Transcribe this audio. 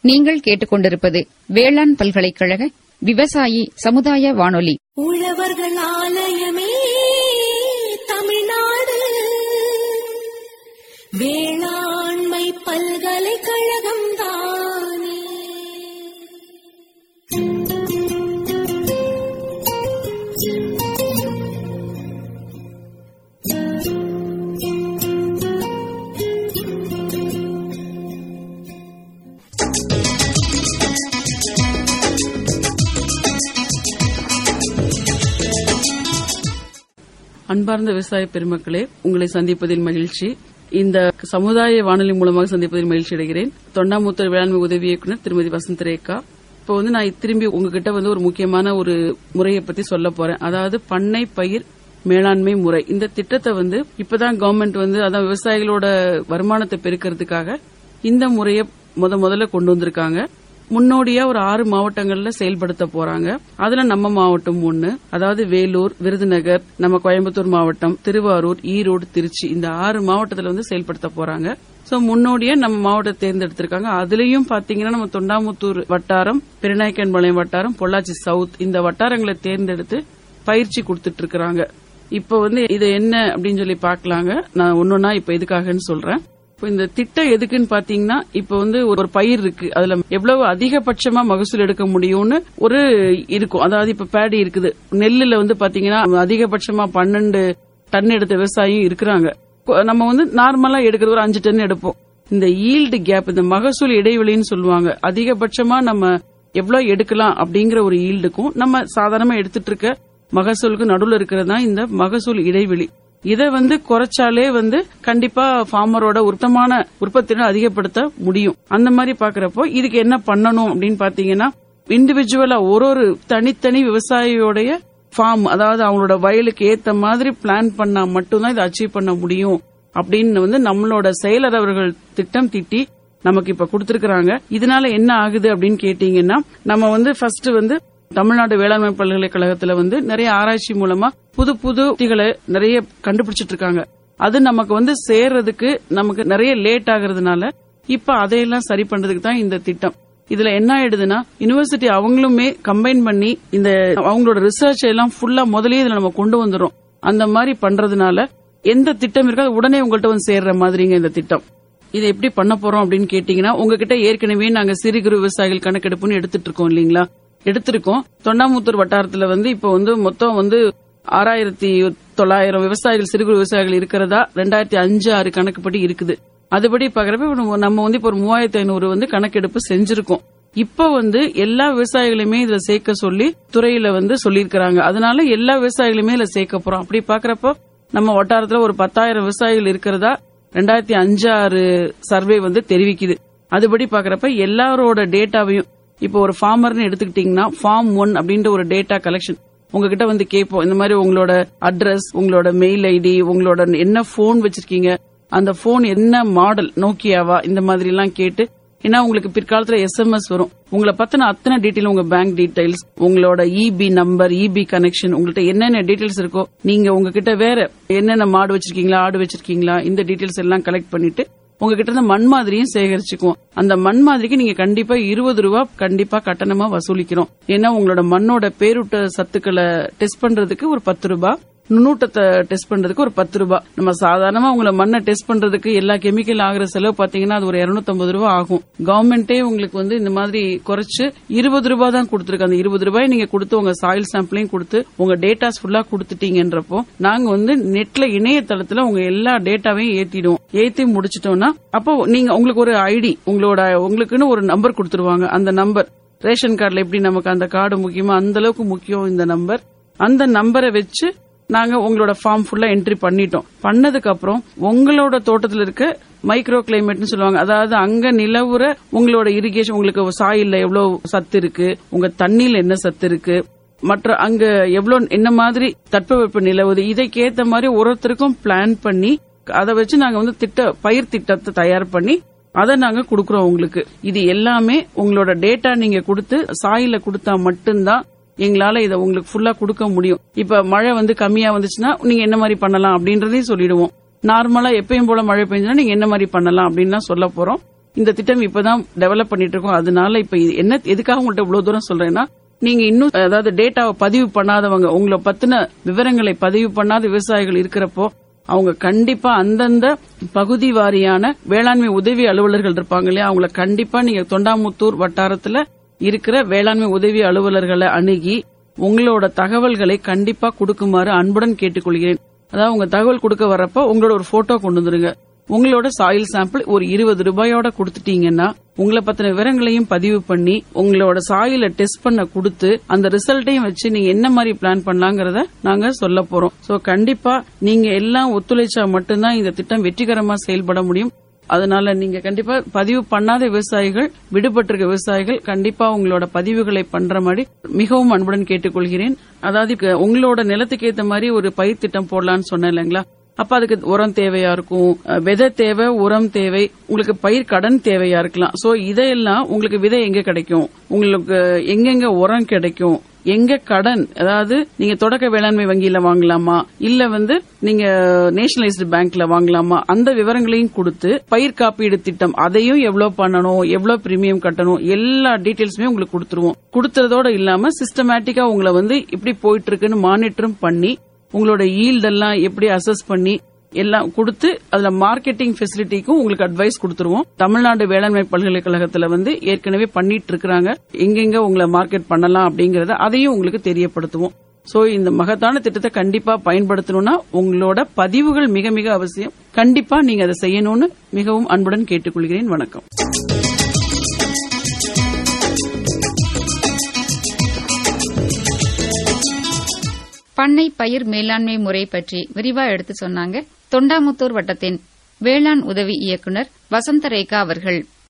நீங்கள் கேட்டுக்கொண்டிருப்பது வேளாண் பல்கலைக்கழக விவசாயி சமுதாய வானொலி உழவர்கள் ஆலயமே தமிழ்நாடு வேளாண்மை பல்கலைக்கழகம் தானே அன்பார்ந்த விவசாய பெருமக்களே உங்களை சந்திப்பதில் மகிழ்ச்சி இந்த சமுதாய வானொலி மூலமாக சந்திப்பதில் மகிழ்ச்சி அடைகிறேன் தொண்டாமுத்தர் வேளாண்மை உதவி இயக்குநர் திருமதி வசந்தரேகா இப்போ வந்து நான் திரும்பி உங்ககிட்ட வந்து ஒரு முக்கியமான ஒரு முறையை பத்தி சொல்ல போறேன் அதாவது பண்ணை பயிர் மேலாண்மை முறை இந்த திட்டத்தை வந்து இப்பதான் கவர்மெண்ட் வந்து அதான் விவசாயிகளோட வருமானத்தை பெருக்கிறதுக்காக இந்த முறையை முத முதல்ல கொண்டு வந்திருக்காங்க முன்னோடியா ஒரு ஆறு மாவட்டங்கள்ல செயல்படுத்த போறாங்க அதுல நம்ம மாவட்டம் ஒண்ணு அதாவது வேலூர் விருதுநகர் நம்ம கோயம்புத்தூர் மாவட்டம் திருவாரூர் ஈரோடு திருச்சி இந்த ஆறு மாவட்டத்துல வந்து செயல்படுத்த போறாங்க சோ முன்னோடியா நம்ம மாவட்டத்தை தேர்ந்தெடுத்திருக்காங்க அதுலயும் பாத்தீங்கன்னா நம்ம தொண்டாமுத்தூர் வட்டாரம் பெருநாயக்கன்பாளையம் வட்டாரம் பொள்ளாச்சி சவுத் இந்த வட்டாரங்களை தேர்ந்தெடுத்து பயிற்சி கொடுத்துட்டு இருக்காங்க இப்ப வந்து இது என்ன அப்படின்னு சொல்லி பாக்கலாங்க நான் ஒன்னொன்னா இப்ப எதுக்காகன்னு சொல்றேன் இப்போ இந்த திட்டம் எதுக்குன்னு பாத்தீங்கன்னா இப்ப வந்து ஒரு பயிர் இருக்கு அதுல எவ்வளவு அதிகபட்சமா மகசூல் எடுக்க முடியும்னு ஒரு இருக்கும் அதாவது இப்ப பேடி இருக்குது நெல்லுல வந்து பாத்தீங்கன்னா அதிகபட்சமா பன்னெண்டு டன் எடுத்த விவசாயியும் இருக்கிறாங்க நம்ம வந்து நார்மலா எடுக்கிறது ஒரு அஞ்சு டன் எடுப்போம் இந்த ஈல்டு கேப் இந்த மகசூல் இடைவெளின்னு சொல்லுவாங்க அதிகபட்சமா நம்ம எவ்வளவு எடுக்கலாம் அப்படிங்கிற ஒரு ஈல்டுக்கும் நம்ம சாதாரணமா எடுத்துட்டு இருக்க மகசூலுக்கு நடுவுல இருக்கிறது தான் இந்த மகசூல் இடைவெளி இதை வந்து குறைச்சாலே வந்து கண்டிப்பா ஃபார்மரோட உத்தமான உற்பத்தியை அதிகப்படுத்த முடியும் அந்த மாதிரி பாக்குறப்போ இதுக்கு என்ன பண்ணணும் அப்படின்னு பாத்தீங்கன்னா இண்டிவிஜுவலா ஒரு ஒரு தனித்தனி விவசாயியோடைய ஃபார்ம் அதாவது அவங்களோட வயலுக்கு ஏத்த மாதிரி பிளான் பண்ணா மட்டும்தான் இதை அச்சீவ் பண்ண முடியும் அப்படின்னு வந்து நம்மளோட செயலர் அவர்கள் திட்டம் திட்டி நமக்கு இப்ப கொடுத்திருக்கிறாங்க இதனால என்ன ஆகுது அப்படின்னு கேட்டீங்கன்னா நம்ம வந்து ஃபர்ஸ்ட் வந்து தமிழ்நாடு வேளாண்மை பல்கலைக்கழகத்துல வந்து நிறைய ஆராய்ச்சி மூலமா புது புது உத்திகளை நிறைய கண்டுபிடிச்சிட்டு இருக்காங்க அது நமக்கு வந்து சேர்றதுக்கு நமக்கு நிறைய லேட் ஆகுறதுனால இப்ப அதையெல்லாம் சரி பண்றதுக்கு தான் இந்த திட்டம் இதுல என்ன ஆயிடுதுன்னா யுனிவர்சிட்டி அவங்களுமே கம்பைன் பண்ணி இந்த அவங்களோட ரிசர்ச் எல்லாம் ஃபுல்லா முதலே இதுல நம்ம கொண்டு வந்துடும் அந்த மாதிரி பண்றதுனால எந்த திட்டம் இருக்கோ அது உடனே உங்கள்கிட்ட வந்து சேர்ற மாதிரிங்க இந்த திட்டம் இதை எப்படி பண்ண போறோம் அப்படின்னு கேட்டீங்கன்னா உங்ககிட்ட ஏற்கனவே நாங்க சிறு குறு விவசாயிகள் கணக்கெடுப்புன்னு எடுத்துட்டு இருக்கோம் இல்லீங்களா எடுத்திருக்கோம் தொண்டாமுத்தூர் வட்டாரத்துல வந்து இப்ப வந்து மொத்தம் வந்து ஆறாயிரத்தி தொள்ளாயிரம் விவசாயிகள் சிறு குறு விவசாயிகள் இருக்கிறதா ரெண்டாயிரத்தி அஞ்சு ஆறு கணக்குப்படி இருக்குது அதுபடி பாக்குறப்ப நம்ம வந்து இப்ப ஒரு மூவாயிரத்தி ஐநூறு வந்து கணக்கெடுப்பு செஞ்சிருக்கோம் இப்ப வந்து எல்லா விவசாயிகளையுமே இதுல சேர்க்க சொல்லி துறையில வந்து சொல்லியிருக்கிறாங்க அதனால எல்லா விவசாயிகளுமே இதுல சேர்க்க போறோம் அப்படி பாக்குறப்போ நம்ம வட்டாரத்துல ஒரு பத்தாயிரம் விவசாயிகள் இருக்கிறதா ரெண்டாயிரத்தி அஞ்சு ஆறு சர்வே வந்து தெரிவிக்குது அதுபடி பாக்குறப்ப எல்லாரோட டேட்டாவையும் இப்போ ஒரு ஃபார்மர்னு எடுத்துக்கிட்டீங்கன்னா ஃபார்ம் ஒன் அப்படின்ற ஒரு டேட்டா கலெக்ஷன் உங்ககிட்ட வந்து கேட்போம் இந்த மாதிரி உங்களோட அட்ரஸ் உங்களோட மெயில் ஐடி உங்களோட என்ன போன் வச்சிருக்கீங்க அந்த போன் என்ன மாடல் நோக்கியாவா இந்த மாதிரி எல்லாம் கேட்டு ஏன்னா உங்களுக்கு பிற்காலத்துல எஸ்எம்எஸ் வரும் உங்களை பத்தின அத்தனை டீட்டெயில் உங்க பேங்க் டீடைல்ஸ் உங்களோட இபி நம்பர் இபி கனெக்ஷன் உங்கள்ட்ட என்னென்ன டீடைல்ஸ் இருக்கோ நீங்க உங்ககிட்ட வேற என்னென்ன மாடு வச்சிருக்கீங்களா ஆடு வச்சிருக்கீங்களா இந்த டீடைல்ஸ் எல்லாம் கலெக்ட் பண்ணிட்டு உங்ககிட்ட இருந்த மண் மாதிரியும் சேகரிச்சுக்குவோம் அந்த மண் மாதிரிக்கு நீங்க கண்டிப்பா இருபது ரூபா கண்டிப்பா கட்டணமா வசூலிக்கிறோம் ஏன்னா உங்களோட மண்ணோட பேரூட்ட சத்துக்களை டெஸ்ட் பண்றதுக்கு ஒரு பத்து ரூபாய் நுண்ணூட்டத்தை டெஸ்ட் பண்றதுக்கு ஒரு பத்து ரூபாய் நம்ம சாதாரணமா உங்களை மண்ணை டெஸ்ட் பண்றதுக்கு எல்லா கெமிக்கல் ஆகுற செலவு பாத்தீங்கன்னா அது ஒரு இருநூத்தம்பது ரூபாய் ஆகும் கவர்மெண்டே உங்களுக்கு வந்து இந்த மாதிரி குறைச்சு இருபது ரூபாய் தான் கொடுத்துருக்கு அந்த இருபது ரூபாய் நீங்க கொடுத்து உங்க சாயில் சாம்பிளையும் கொடுத்து உங்க டேட்டாஸ் ஃபுல்லா கொடுத்துட்டீங்கன்றப்போ நாங்க வந்து நெட்ல இணையதளத்துல உங்க எல்லா டேட்டாவையும் ஏத்திடுவோம் ஏத்தி முடிச்சிட்டோம்னா அப்போ நீங்க உங்களுக்கு ஒரு ஐடி உங்களோட உங்களுக்குன்னு ஒரு நம்பர் கொடுத்துருவாங்க அந்த நம்பர் ரேஷன் கார்டுல எப்படி நமக்கு அந்த கார்டு முக்கியமா அந்த அளவுக்கு முக்கியம் இந்த நம்பர் அந்த நம்பரை வச்சு நாங்க உங்களோட ஃபார்ம் ஃபுல்லா என்ட்ரி பண்ணிட்டோம் பண்ணதுக்கு அப்புறம் உங்களோட தோட்டத்துல இருக்க மைக்ரோ கிளைமேட்னு சொல்லுவாங்க அதாவது அங்க நிலவுற உங்களோட இரிகேஷன் உங்களுக்கு சாயில்ல எவ்வளவு சத்து இருக்கு உங்க தண்ணியில என்ன சத்து இருக்கு மற்ற அங்க எவ்வளவு என்ன மாதிரி தட்பவெப்ப நிலவுது இதைக்கேத்த மாதிரி ஒருத்தருக்கும் பிளான் பண்ணி அதை வச்சு நாங்க வந்து திட்ட பயிர் திட்டத்தை தயார் பண்ணி அதை நாங்க கொடுக்கறோம் உங்களுக்கு இது எல்லாமே உங்களோட டேட்டா நீங்க கொடுத்து சாயில கொடுத்தா மட்டும்தான் எங்களால இதை உங்களுக்கு ஃபுல்லா கொடுக்க முடியும் இப்ப மழை வந்து கம்மியா வந்துச்சுன்னா நீங்க என்ன மாதிரி பண்ணலாம் அப்படின்றதையும் சொல்லிடுவோம் நார்மலா எப்பயும் போல மழை பெஞ்சா நீங்க என்ன மாதிரி பண்ணலாம் அப்படின்னு சொல்ல போறோம் இந்த திட்டம் இப்பதான் டெவலப் பண்ணிட்டு இருக்கோம் அதனால இப்ப இது என்ன எதுக்காக உங்கள்ட்ட இவ்வளவு தூரம் சொல்றேன்னா நீங்க இன்னும் அதாவது டேட்டாவை பதிவு பண்ணாதவங்க உங்களை பத்தின விவரங்களை பதிவு பண்ணாத விவசாயிகள் இருக்கிறப்போ அவங்க கண்டிப்பா அந்தந்த பகுதி வாரியான வேளாண்மை உதவி அலுவலர்கள் இருப்பாங்க இல்லையா அவங்கள கண்டிப்பா நீங்க தொண்டாமுத்தூர் வட்டாரத்துல இருக்கிற வேளாண்மை உதவி அலுவலர்களை அணுகி உங்களோட தகவல்களை கண்டிப்பா கொடுக்குமாறு அன்புடன் கேட்டுக்கொள்கிறேன் அதாவது உங்க தகவல் கொடுக்க வரப்ப உங்களோட ஒரு போட்டோ கொண்டு வந்துருங்க உங்களோட சாயில் சாம்பிள் ஒரு இருபது ரூபாயோட கொடுத்துட்டீங்கன்னா உங்களை பத்தின விவரங்களையும் பதிவு பண்ணி உங்களோட சாயில டெஸ்ட் பண்ண கொடுத்து அந்த ரிசல்ட்டையும் வச்சு நீங்க என்ன மாதிரி பிளான் பண்ணலாங்கிறத நாங்க சொல்ல போறோம் சோ கண்டிப்பா நீங்க எல்லாம் ஒத்துழைச்சா மட்டும்தான் இந்த திட்டம் வெற்றிகரமா செயல்பட முடியும் அதனால நீங்க கண்டிப்பா பதிவு பண்ணாத விவசாயிகள் விடுபட்டிருக்க விவசாயிகள் கண்டிப்பா உங்களோட பதிவுகளை பண்ற மாதிரி மிகவும் அன்புடன் கேட்டுக்கொள்கிறேன் அதாவது இப்ப உங்களோட நிலத்துக்கு ஏத்த மாதிரி ஒரு பயிர் திட்டம் போடலாம்னு சொன்னேன் இல்லைங்களா அப்ப அதுக்கு உரம் தேவையா இருக்கும் அஹ், விதை தேவை உரம் தேவை உங்களுக்கு பயிர் கடன் தேவையா இருக்கலாம் சோ இதையெல்லாம் உங்களுக்கு விதை எங்க கிடைக்கும் உங்களுக்கு எங்கெங்க உரம் கிடைக்கும் எங்க கடன் அதாவது நீங்க தொடக்க வேளாண்மை வங்கியில வாங்கலாமா இல்ல வந்து நீங்க நேஷனலைஸ்டு பேங்க்ல வாங்கலாமா அந்த விவரங்களையும் கொடுத்து பயிர் காப்பீடு திட்டம் அதையும் எவ்வளவு பண்ணணும் எவ்வளவு பிரீமியம் கட்டணும் எல்லா டீடைல்ஸுமே உங்களுக்கு கொடுத்துருவோம் கொடுத்ததோட இல்லாம சிஸ்டமேட்டிக்கா உங்களை வந்து இப்படி போயிட்டு இருக்குன்னு மானிட்டரும் பண்ணி உங்களோட ஈல்ட் எல்லாம் எப்படி அசஸ் பண்ணி எல்லாம் கொடுத்து அதுல மார்க்கெட்டிங் ஃபெசிலிட்டிக்கும் உங்களுக்கு அட்வைஸ் கொடுத்துருவோம் தமிழ்நாடு வேளாண்மை பல்கலைக்கழகத்துல வந்து ஏற்கனவே பண்ணிட்டு இருக்காங்க எங்கெங்க உங்களை மார்க்கெட் பண்ணலாம் அப்படிங்கறத அதையும் உங்களுக்கு தெரியப்படுத்துவோம் சோ இந்த மகத்தான திட்டத்தை கண்டிப்பா பயன்படுத்தணும்னா உங்களோட பதிவுகள் மிக மிக அவசியம் கண்டிப்பா நீங்க அதை செய்யணும்னு மிகவும் அன்புடன் கேட்டுக்கொள்கிறேன் வணக்கம் பண்ணை பயிர் மேலாண்மை முறை பற்றி விரிவா எடுத்து சொன்னாங்க தொண்டாமுத்தூர் வட்டத்தின் வேளாண் உதவி இயக்குனர் வசந்தரேகா அவர்கள்